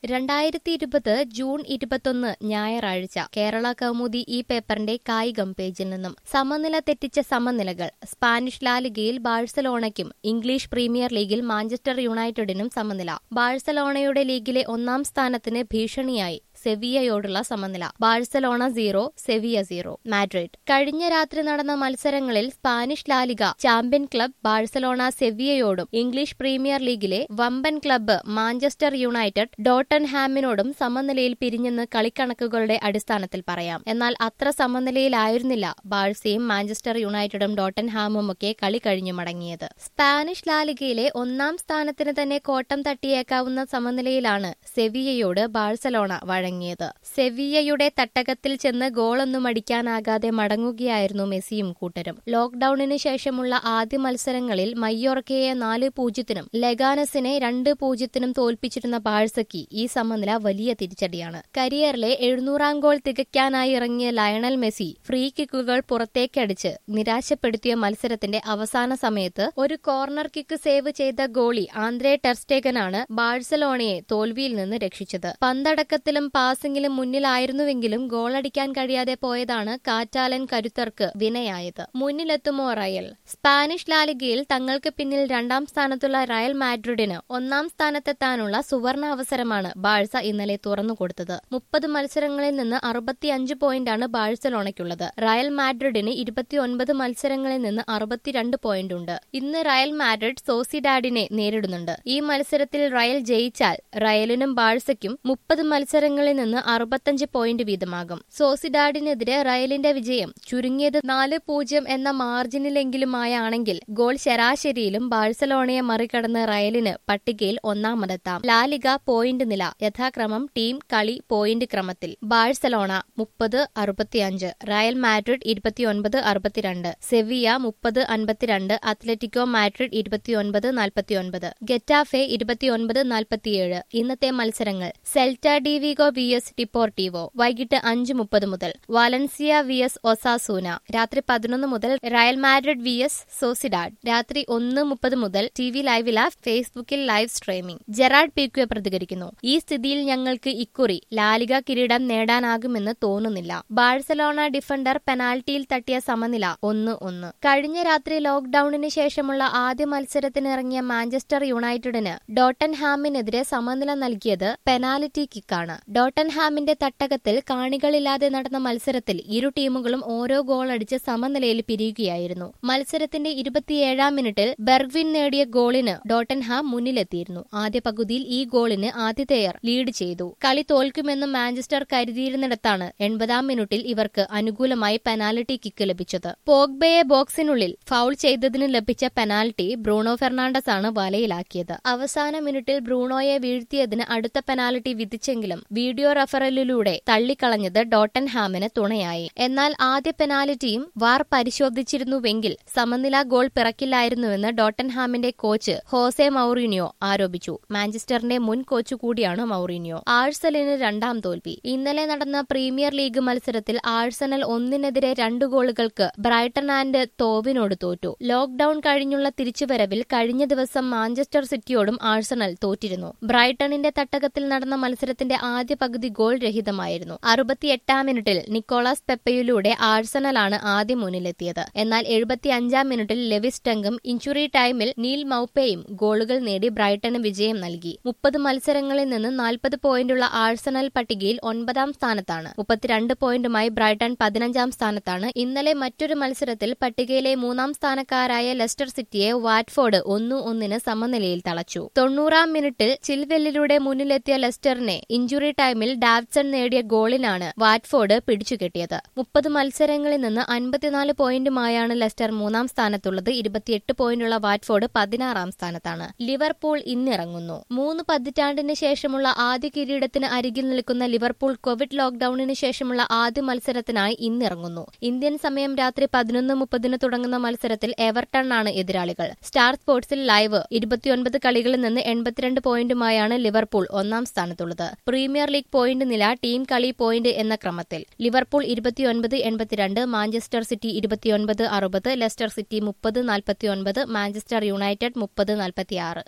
രണ്ടായിരത്തി ഇരുപത് ജൂൺ ഇരുപത്തൊന്ന് ഞായറാഴ്ച കേരള കൗമുദി ഈ പേപ്പറിന്റെ കായികം പേജിൽ നിന്നും സമനില തെറ്റിച്ച സമനിലകൾ സ്പാനിഷ് ലാലിഗയിൽ ബാഴ്സലോണയ്ക്കും ഇംഗ്ലീഷ് പ്രീമിയർ ലീഗിൽ മാഞ്ചസ്റ്റർ യുണൈറ്റഡിനും സമനില ബാഴ്സലോണയുടെ ലീഗിലെ ഒന്നാം സ്ഥാനത്തിന് ഭീഷണിയായി സെവിയയോടുള്ള സമനില Barcelona zero Sevilla zero Madrid കഴിഞ്ഞ രാത്രി നടന്ന മത്സരങ്ങളിൽ Spanish La Liga champion club Barcelona സെവിയയോടും ഇംഗ്ലീഷ് പ്രീമിയർ ലീഗിലെ വമ്പൻ ക്ലബ്ബ് മാഞ്ചസ്റ്റർ യുണൈറ്റഡ് ഡോട്ടൻഹാമിനോടും സമനിലയിൽ പിരിഞ്ഞെന്ന് കളിക്കണക്കുകളുടെ അടിസ്ഥാനത്തിൽ പറയാം എന്നാൽ അത്ര സമനിലയിലായിരുന്നില്ല ബാഴ്സയും മാഞ്ചസ്റ്റർ യുണൈറ്റഡും ഡോട്ടൻഹാമും ഒക്കെ കളി കഴിഞ്ഞു മടങ്ങിയത് സ്പാനിഷ് ലാലിഗയിലെ ഒന്നാം സ്ഥാനത്തിന് തന്നെ കോട്ടം തട്ടിയേക്കാവുന്ന സമനിലയിലാണ് സെവിയയോട് ബാഴ്സലോണ വഴങ്ങിയത് സെവിയയുടെ തട്ടകത്തിൽ ചെന്ന് ഗോളൊന്നും അടിക്കാനാകാതെ മടങ്ങുകയായിരുന്നു മെസ്സിയും കൂട്ടരും ലോക്ഡൌണിന് ശേഷമുള്ള ആദ്യ മത്സരങ്ങളിൽ മയ്യോർക്കയെ നാല് പൂജ്യത്തിനും ലെഗാനസിനെ രണ്ട് പൂജ്യത്തിനും തോൽപ്പിച്ചിരുന്ന ബാഴ്സയ്ക്ക് ഈ സമനില വലിയ തിരിച്ചടിയാണ് കരിയറിലെ എഴുന്നൂറാം ഗോൾ തികയ്ക്കാനായി ഇറങ്ങിയ ലയണൽ മെസ്സി ഫ്രീ കിക്കുകൾ പുറത്തേക്കടിച്ച് നിരാശപ്പെടുത്തിയ മത്സരത്തിന്റെ അവസാന സമയത്ത് ഒരു കോർണർ കിക്ക് സേവ് ചെയ്ത ഗോളി ആന്ദ്രേ ടെർസ്റ്റേഗനാണ് ബാഴ്സലോണയെ തോൽവിയിൽ നിന്ന് രക്ഷിച്ചത് പന്തടക്കത്തിലും പാസിംഗിലും മുന്നിലായിരുന്നുവെങ്കിലും ഗോളടിക്കാൻ കഴിയാതെ പോയതാണ് കാറ്റാലൻ കരുത്തർക്ക് വിനയായത് മുന്നിലെത്തുമോ റയൽ സ്പാനിഷ് ലാലിഗയിൽ തങ്ങൾക്ക് പിന്നിൽ രണ്ടാം സ്ഥാനത്തുള്ള റയൽ മാഡ്രിഡിന് ഒന്നാം സ്ഥാനത്തെത്താനുള്ള സുവർണ അവസരമാണ് ബാഴ്സ ഇന്നലെ തുറന്നുകൊടുത്തത് മുപ്പത് മത്സരങ്ങളിൽ നിന്ന് അറുപത്തിയഞ്ച് പോയിന്റാണ് ബാഴ്സലോണയ്ക്കുള്ളത് റയൽ മാഡ്രിഡിന് ഇരുപത്തിയൊൻപത് മത്സരങ്ങളിൽ നിന്ന് അറുപത്തിരണ്ട് പോയിന്റ് ഉണ്ട് ഇന്ന് റയൽ മാഡ്രിഡ് സോസിഡാഡിനെ നേരിടുന്നുണ്ട് ഈ മത്സരത്തിൽ റയൽ ജയിച്ചാൽ റയലിനും ബാഴ്സയ്ക്കും മുപ്പത് മത്സരങ്ങളിൽ നിന്ന് അറുപത്തഞ്ച് പോയിന്റ് വീതമാകും സോസിഡാഡിനെതിരെ റയലിന്റെ വിജയം ചുരുങ്ങിയത് നാല് പൂജ്യം എന്ന മാർജിനിലെങ്കിലുമായാണെങ്കിൽ ഗോൾ ശരാശരിയിലും ബാഴ്സലോണയെ മറികടന്ന് റയലിന് പട്ടികയിൽ ഒന്നാമതെത്താം ലാലിഗ പോയിന്റ് നില യഥാക്രമം ടീം കളി പോയിന്റ് ക്രമത്തിൽ ബാഴ്സലോണ മുപ്പത് അറുപത്തിയഞ്ച് റയൽ മാഡ്രിഡ് ഇരുപത്തിയൊൻപത് അറുപത്തിരണ്ട് സെവിയ മുപ്പത് അൻപത്തിരണ്ട് അത്ലറ്റിക്കോ മാഡ്രിഡ് ഇരുപത്തിയൊൻപത് നാൽപ്പത്തിയൊൻപത് ഗെറ്റാഫെ ഇരുപത്തിയൊൻപത് നാൽപ്പത്തിയേഴ് ഇന്നത്തെ മത്സരങ്ങൾ Celta de Vigo V S Deportivo വൈകിട്ട് അഞ്ച് മുപ്പത് മുതൽ വാലൻസിയ വി എസ് ഒസാസൂന രാത്രി പതിനൊന്ന് മുതൽ Real Madrid V S Sociedad രാത്രി ഒന്ന് മുപ്പത് മുതൽ ടി വി ലൈവില ഫേസ്ബുക്കിൽ ലൈവ് സ്ട്രീമിംഗ് ജെറാഡ് പീക്വെ പ്രതികരിക്കുന്നു ഈ സ്ഥിതിയിൽ ഞങ്ങൾക്ക് ഇക്കുറി ലാലിക കിരീടം നേടാനാകുമെന്ന് തോന്നുന്നില്ല ബാഴ്സലോണ ഡിഫൻഡർ പെനാൽറ്റിയിൽ തട്ടിയ സമനില ഒന്ന് ഒന്ന് കഴിഞ്ഞ രാത്രി ലോക്ഡൌണിന് ശേഷമുള്ള ആദ്യ മത്സരത്തിനിറങ്ങിയ മാഞ്ചസ്റ്റർ യുണൈറ്റഡിന് ഡോട്ടൻഹാമിനെതിരെ സമനില നൽകിയത് പെനാൽറ്റി കിക്കാണ് ഡോട്ടൻഹാമിന്റെ തട്ടകത്തിൽ കാണികളില്ലാതെ നടന്ന മത്സരത്തിൽ ഇരു ടീമുകളും ഓരോ ഗോൾ അടിച്ച് സമനിലയിൽ പിരിയുകയായിരുന്നു മത്സരത്തിന്റെ ഇരുപത്തിയേഴാം മിനിറ്റിൽ ബെർഗ്വിൻ നേടിയ ഗോളിന് ഡോട്ടൻഹാം മുന്നിലെത്തിയിരുന്നു ആദ്യ പകുതിയിൽ ഈ ഗോളിന് ആതിഥേയർ ലീഡ് ചെയ്തു കളി തോൽക്കുമെന്ന് മാഞ്ചസ്റ്റർ കരുതിയിരുന്നിടത്താണ് എൺപതാം മിനിറ്റിൽ ഇവർക്ക് അനുകൂലമായി പെനാൽറ്റി കിക്ക് ലഭിച്ചത് പോഗ്ബയെ ബോക്സിനുള്ളിൽ ഫൗൾ ചെയ്തതിന് ലഭിച്ച പെനാൽറ്റി ബ്രൂണോ ഫെർണാണ്ടസ് ആണ് വലയിലാക്കിയത് അവസാന മിനിറ്റിൽ ബ്രൂണോയെ വീഴ്ത്തിയതിന് അടുത്ത പെനാൽറ്റി വിധിച്ചെങ്കിലും വീഡിയോ റഫറലിലൂടെ തള്ളിക്കളഞ്ഞത് ഡോട്ടൻഹാമിന് തുണയായി എന്നാൽ ആദ്യ പെനാൽറ്റിയും വാർ പരിശോധിച്ചിരുന്നുവെങ്കിൽ സമനില ഗോൾ പിറക്കില്ലായിരുന്നുവെന്ന് ഡോട്ടൻഹാമിന്റെ കോച്ച് ഹോസെ മൌറീനിയോ ആരോപിച്ചു മാഞ്ചസ്റ്ററിന്റെ മുൻ കോച്ച് കൂടിയാണ് മൌറീനിയോ ആഴ്സലിന് രണ്ടാം തോൽവി ഇന്നലെ നടന്ന പ്രീമിയർ ലീഗ് മത്സരത്തിൽ ആഴ്സണൽ ഒന്നിനെതിരെ രണ്ട് ഗോളുകൾക്ക് ബ്രൈറ്റൺ ആൻഡ് തോവിനോട് തോറ്റു ലോക്ഡൌൺ കഴിഞ്ഞുള്ള തിരിച്ചുവരവിൽ കഴിഞ്ഞ ദിവസം മാഞ്ചസ്റ്റർ സിറ്റിയോടും ആഴ്സണൽ തോറ്റിരുന്നു ബ്രൈറ്റണിന്റെ തട്ടകത്തിൽ നടന്ന മത്സരത്തിന്റെ ആദ്യ പകുതി ഗോൾ രഹിതമായിരുന്നു അറുപത്തിയെട്ടാം മിനിറ്റിൽ നിക്കോളാസ് പെപ്പയിലൂടെ ആഴ്സണലാണ് ആദ്യം മുന്നിലെത്തിയത് എന്നാൽ എഴുപത്തിയഞ്ചാം മിനിറ്റിൽ ലെവിസ് ടങ്കും ഇഞ്ചുറി ടൈമിൽ നീൽ മൌപ്പയും ഗോളുകൾ നേടി ബ്രൈറ്റന് വിജയം നൽകി മുപ്പത് മത്സരങ്ങളിൽ നിന്ന് നാൽപ്പത് പോയിന്റുള്ള ആഴ്സണൽ പട്ടികയിൽ ഒൻപതാം സ്ഥാനത്താണ് മുപ്പത്തിരണ്ട് പോയിന്റുമായി ബ്രൈറ്റൺ പതിനഞ്ചാം സ്ഥാനത്താണ് ഇന്നലെ മറ്റൊരു മത്സരത്തിൽ പട്ടികയിലെ മൂന്നാം സ്ഥാനക്കാരായ ലെസ്റ്റർ സിറ്റിയെ വാറ്റ്ഫോർഡ് ഒന്നു ഒന്നിന് സമനിലയിൽ തളച്ചു തൊണ്ണൂറാം മിനിറ്റിൽ ചിൽവെല്ലിലൂടെ മുന്നിലെത്തിയ ലെസ്റ്ററിനെ ഇഞ്ചുറി ടൈമിൽ ഡാവ്സൺ നേടിയ ഗോളിനാണ് വാറ്റ്ഫോർഡ് പിടിച്ചുകെട്ടിയത് മുപ്പത് മത്സരങ്ങളിൽ നിന്ന് അൻപത്തിനാല് പോയിന്റുമായാണ് ലെസ്റ്റർ മൂന്നാം സ്ഥാനത്തുള്ളത് ഇരുപത്തിയെട്ട് പോയിന്റുള്ള വാറ്റ്ഫോർഡ് പതിനാറാം സ്ഥാനത്താണ് ലിവർപൂൾ ഇന്നിറങ്ങുന്നു മൂന്ന് പതിറ്റാണ്ടിന് ശേഷമുള്ള ആദ്യ കിരീടത്തിന് അരികിൽ നിൽക്കുന്ന ലിവർപൂൾ കോവിഡ് ലോക്ഡൌണിന് ശേഷമുള്ള ആദ്യ മത്സരത്തിനായി ഇന്നിറങ്ങുന്നു ഇന്ത്യൻ സമയം രാത്രി പതിനൊന്ന് മുപ്പതിന് തുടങ്ങുന്ന മത്സരത്തിൽ എവർട്ടൺ ആണ് എതിരാളികൾ സ്റ്റാർ സ്പോർട്സിൽ ലൈവ് ഇരുപത്തിയൊൻപത് കളികളിൽ നിന്ന് എൺപത്തിരണ്ട് പോയിന്റുമായാണ് ലിവർപൂൾ ഒന്നാം സ്ഥാനത്തുള്ളത് പ്രീമിയർ ലീഗ് പോയിന്റ് നില ടീം കളി പോയിന്റ് എന്ന ക്രമത്തിൽ ലിവർപൂൾ ഇരുപത്തിയൊൻപത് എൺപത്തിരണ്ട് മാഞ്ചസ്റ്റർ സിറ്റി ഇരുപത്തിയൊൻപത് അറുപത് ലെസ്റ്റർ സിറ്റി മുപ്പത് നാൽപ്പത്തിയൊൻപത് മാഞ്ചസ്റ്റർ യുണൈറ്റഡ് മുപ്പത് നാൽപ്പത്തിയാറ്